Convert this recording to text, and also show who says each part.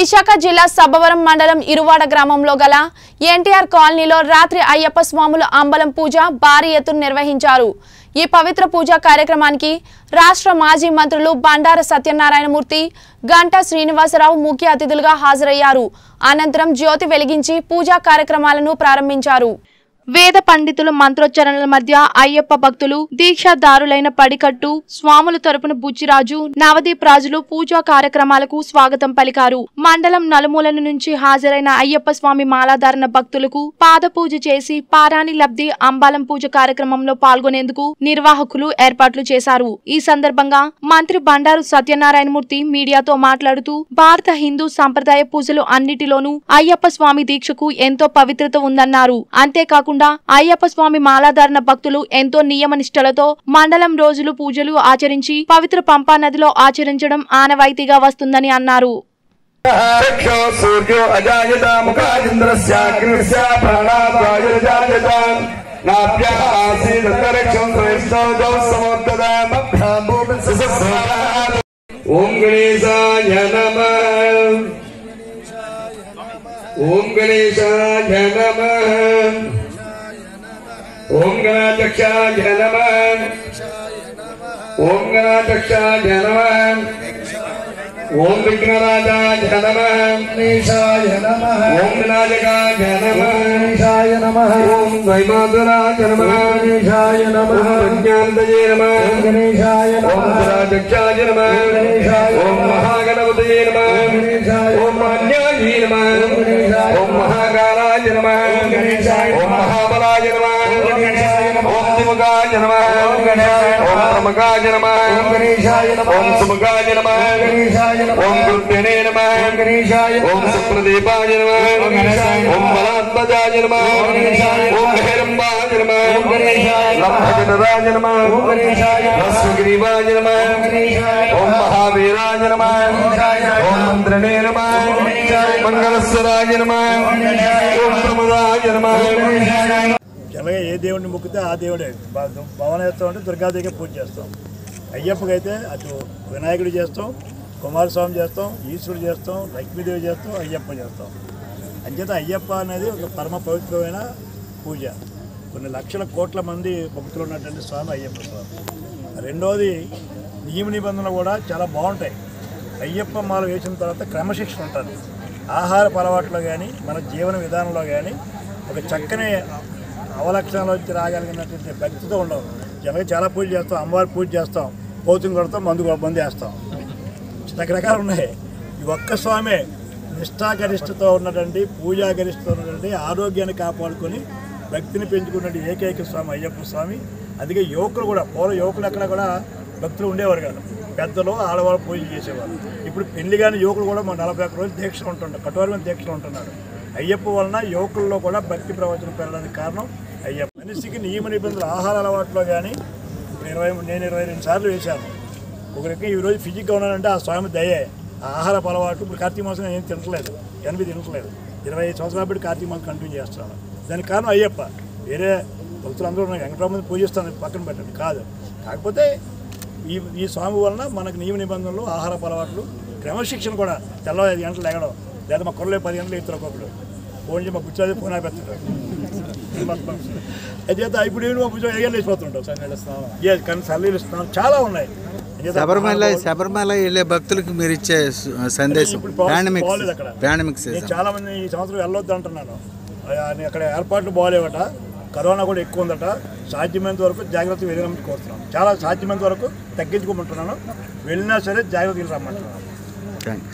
Speaker 1: విశాఖ జిల్లా సబ్బవరం మండలం ఇరువాడ గ్రామంలో గల ఎన్టీఆర్ కాలనీలో రాత్రి అయ్యప్ప స్వాముల అంబలం పూజ భారీ ఎత్తున నిర్వహించారు ఈ పవిత్ర పూజా కార్యక్రమానికి రాష్ట్ర మాజీ మంత్రులు బండార సత్యనారాయణమూర్తి గంటా శ్రీనివాసరావు ముఖ్య అతిథులుగా హాజరయ్యారు అనంతరం జ్యోతి వెలిగించి పూజా కార్యక్రమాలను ప్రారంభించారు వేద పండితుల మంత్రోచ్చరణల మధ్య అయ్యప్ప భక్తులు దీక్షాదారులైన పడికట్టు స్వాముల తరపున బుచ్చిరాజు నవదీప్ రాజులు పూజా కార్యక్రమాలకు స్వాగతం పలికారు మండలం నలుమూలల నుంచి హాజరైన అయ్యప్ప స్వామి మాలాధారణ భక్తులకు పాద పూజ చేసి పారాణి లబ్ధి అంబాలం పూజ కార్యక్రమంలో పాల్గొనేందుకు నిర్వాహకులు ఏర్పాట్లు చేశారు ఈ సందర్భంగా మంత్రి బండారు సత్యనారాయణమూర్తి మీడియాతో మాట్లాడుతూ భారత హిందూ సంప్రదాయ పూజలు అన్నిటిలోనూ అయ్యప్ప స్వామి దీక్షకు ఎంతో పవిత్రత ఉందన్నారు అంతేకాకుండా అయ్యప్ప స్వామి మాలాధారణ భక్తులు ఎంతో నియమ నిష్టలతో మండలం రోజులు పూజలు ఆచరించి పవిత్ర పంపా నదిలో ఆచరించడం ఆనవాయితీగా వస్తుందని అన్నారు
Speaker 2: चक्षो सूर्यो अजायत मुखादिन्द्रस्याग्निस्य प्राणाद्वायुर्जायत नाभ्यः आसीदन्तरिक्षं श्रेष्ठो जौ समुद्गदामभ्यां भूमिसहस्रात् ॐ गणेशाय नमः ॐ गणेशाय नमः ॐ गणाध्यक्षाय नमः ॐ गणाध्यक्षाय नमः ఓం విఘ్నరాజాయ నమ గణేశాయ నమ ఓం వినాయకాయ నమ గణేశాయ నమ ఓం వైమాతురాయ నమ గణేశాయ నమ ప్రజ్ఞానందయే నమ గణేశాయ నమ ఓం సురాధ్యక్షాయ నమ గణేశాయ ఓం మహాగణపతయే నమ గణేశాయ ఓం మహాన్యాయీ నమ గణేశాయ ఓం మహాకాలాయ నమ గణేశాయ ఓం మహాబలాయ నమ గణేశాయ నమ ఓం త్రిముఖాయ నమ గణేశాయ ఓం ప్రముఖాయ నమ గణేశాయ నమ ఓం సుముఖాయ నమ గణేశాయ ఓం గురుభ్యనే నమ గణేశాయ ఓం సుప్రదీపాయ నమ ఓం బలాత్మజాయ నమ ఓం హేరంబాయ నమ లంభజనరాయ నమ రస్వగ్రీవాయ నమ ఓం మహావీరాయ నమ ఓం మంత్రణే నమ మంగళస్వరాయ నమ ఓం ప్రముదాయ నమ
Speaker 3: అలాగే ఏ దేవుడిని మొక్కితే ఆ దేవుడే భ- భవన చేస్తాం అంటే దుర్గాదేవికి పూజ చేస్తాం అయ్యప్పకి అయితే అటు వినాయకుడు చేస్తాం కుమారస్వామి చేస్తాం ఈశ్వరుడు చేస్తాం లక్ష్మీదేవి చేస్తాం అయ్యప్ప చేస్తాం అంచేత అయ్యప్ప అనేది ఒక పరమ పవిత్రమైన పూజ కొన్ని లక్షల కోట్ల మంది భక్తులు ఉన్నటువంటి స్వామి అయ్యప్ప స్వామి రెండోది నియమ నిబంధనలు కూడా చాలా బాగుంటాయి అయ్యప్ప మాల వేసిన తర్వాత క్రమశిక్షణ ఉంటుంది ఆహార అలవాట్లో కానీ మన జీవన విధానంలో కానీ ఒక చక్కని అవలక్షణాలు వచ్చి రాగలిగినటువంటి భక్తితో ఉండవు జనగా చాలా పూజ చేస్తాం అమ్మవారి పూజ చేస్తాం పోతుని కొడతాం మందు కొ- మందు వేస్తాం రకరకాలు ఉన్నాయి ఈ ఒక్క స్వామి నిష్ఠాగరిష్టతో ఉన్నటువంటి పూజాగరిష్టతో ఉన్నటువంటి ఆరోగ్యాన్ని కాపాడుకొని భక్తిని పెంచుకున్నటువంటి ఏకైక స్వామి అయ్యప్ప స్వామి అందుకే యువకులు కూడా పూర్వ యువకులు ఎక్కడ కూడా భక్తులు ఉండేవారు కాదు పెద్దలు ఆడవాళ్ళు పూజ చేసేవారు ఇప్పుడు పెళ్లి కాని యువకులు కూడా మన నలభై ఒక్క రోజులు దీక్షలు ఉంటున్నారు కఠోరమైన దీక్షలు ఉంటున్నారు అయ్యప్ప వలన యువకుల్లో కూడా భక్తి ప్రవచనం పెరగడానికి కారణం అయ్యప్ప మనిషికి నియమ నిబంధనలు ఆహార అలవాట్లో కానీ ఇప్పుడు ఇరవై నేను ఇరవై రెండు సార్లు వేశాను ఒక రకంగా ఈరోజు ఫిజిక్గా ఉన్నానంటే ఆ స్వామి దయే ఆ ఆహార అలవాటు ఇప్పుడు కార్తీక మాసం ఏం తినట్లేదు ఎనభై తినట్లేదు ఇరవై ఐదు సంవత్సరాల బట్టి కార్తీక మాసం కంటిన్యూ చేస్తున్నాను దానికి కారణం అయ్యప్ప వేరే భక్తులు అందరూ ఉన్నాయి వెంకటరామని పూజిస్తాను పక్కన పెట్టండి కాదు కాకపోతే ఈ ఈ స్వామి వలన మనకు నియమ నిబంధనలు ఆహార అలవాట్లు క్రమశిక్షణ కూడా తెల్ల ఐదు గంటలు ఎగడం లేదా మా కొరలే పది గంటలు ఇస్తారు ఒక్కొక్కరు ఫోన్ చేసి మా బుచ్చాది ఫోన్ ఆపెత్తాడు అయితే ఇప్పుడు ఏమి మా బుచ్చ ఏం లేచిపోతుంటాం ఏ కానీ సల్లీలు ఇస్తున్నాం చాలా ఉన్నాయి అంచేత
Speaker 4: శబరిమల శబరిమల వెళ్ళే భక్తులకు మీరు ఇచ్చే సు- సందేశం
Speaker 3: ఇప్పుడు బాగు-
Speaker 4: పాండమిక్స్
Speaker 3: బాగోలేదు అక్కడ.
Speaker 4: పాండమిక్స్
Speaker 3: నేను చాలా మంది ఈ సంవత్సరం వెళ్ళొద్దు అంటున్నాను ఆ, అక్కడ ఏర్పాట్లు బాగాలేవట కరోనా కూడా ఎక్కువ ఉందట సాధ్యమైనంత వరకు జాగ్రత్త వెళ్ళినట్టు కోరుతున్నాను చాలా సాధ్యమైనంత వరకు తగ్గించుకోమంటున్నాను వెళ్ళినా సరే జాగ్రత్తలు రమ్మంటున్నాను
Speaker 4: థ్యాంక్ యూ